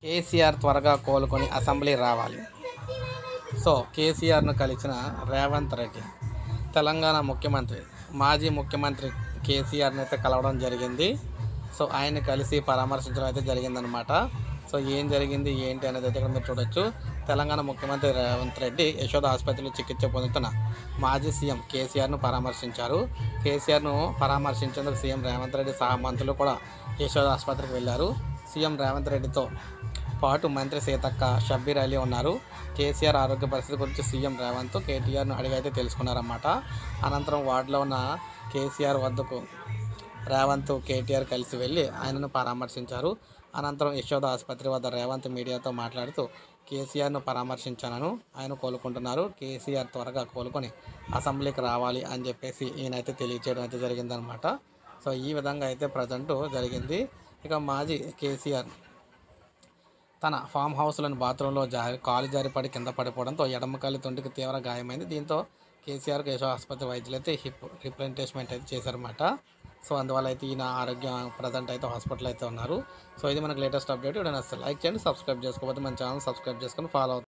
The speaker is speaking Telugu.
కేసీఆర్ త్వరగా కోలుకొని అసెంబ్లీ రావాలి సో కేసీఆర్ను కలిసిన రేవంత్ రెడ్డి తెలంగాణ ముఖ్యమంత్రి మాజీ ముఖ్యమంత్రి కేసీఆర్ని అయితే కలవడం జరిగింది సో ఆయన కలిసి పరామర్శించడం అయితే జరిగిందనమాట సో ఏం జరిగింది ఏంటి అనేది అయితే ఇక్కడ మీరు చూడొచ్చు తెలంగాణ ముఖ్యమంత్రి రేవంత్ రెడ్డి యశోద ఆసుపత్రిలో చికిత్స పొందుతున్న మాజీ సీఎం కేసీఆర్ను పరామర్శించారు కేసీఆర్ను పరామర్శించేందుకు సీఎం రేవంత్ రెడ్డి సహా మంత్రులు కూడా యశోద ఆసుపత్రికి వెళ్ళారు సీఎం రేవంత్ రెడ్డితో పాటు మంత్రి సీతక్క షబ్బీర్ అలీ ఉన్నారు కేసీఆర్ ఆరోగ్య పరిస్థితి గురించి సీఎం రేవంత్ కేటీఆర్ను అడిగైతే తెలుసుకున్నారన్నమాట అనంతరం వార్డులో ఉన్న కేసీఆర్ వద్దకు రేవంత్ కేటీఆర్ కలిసి వెళ్ళి ఆయనను పరామర్శించారు అనంతరం యశోద ఆసుపత్రి వద్ద రేవంత్ మీడియాతో మాట్లాడుతూ కేసీఆర్ను పరామర్శించాను ఆయన కోలుకుంటున్నారు కేసీఆర్ త్వరగా కోలుకొని అసెంబ్లీకి రావాలి అని చెప్పేసి ఈయనైతే తెలియచేయడం అయితే జరిగిందనమాట సో ఈ విధంగా అయితే ప్రజెంట్ జరిగింది ఇక మాజీ కేసీఆర్ తన ఫామ్ హౌస్లోని బాత్రూంలో జారి కాలు జారిపడి కింద పడిపోవడంతో ఎడమకాలి తొంటికి తీవ్ర గాయమైంది దీంతో కేసీఆర్ కేశవ ఆసుపత్రి వైద్యులు అయితే హిప్ రిప్రజెంటేషన్ అయితే చేశారన్నమాట సో అందువల్ల అయితే ఈయన ఆరోగ్యం ప్రజెంట్ అయితే హాస్పిటల్ అయితే ఉన్నారు సో ఇది మనకు లేటెస్ట్ అప్డేట్ ఇక్కడ నచ్చితే లైక్ చేయండి సబ్స్క్రైబ్ చేసుకోకపోతే మన ఛానల్ సబ్స్క్రైబ్ చేసుకొని ఫాలో అవుతుంది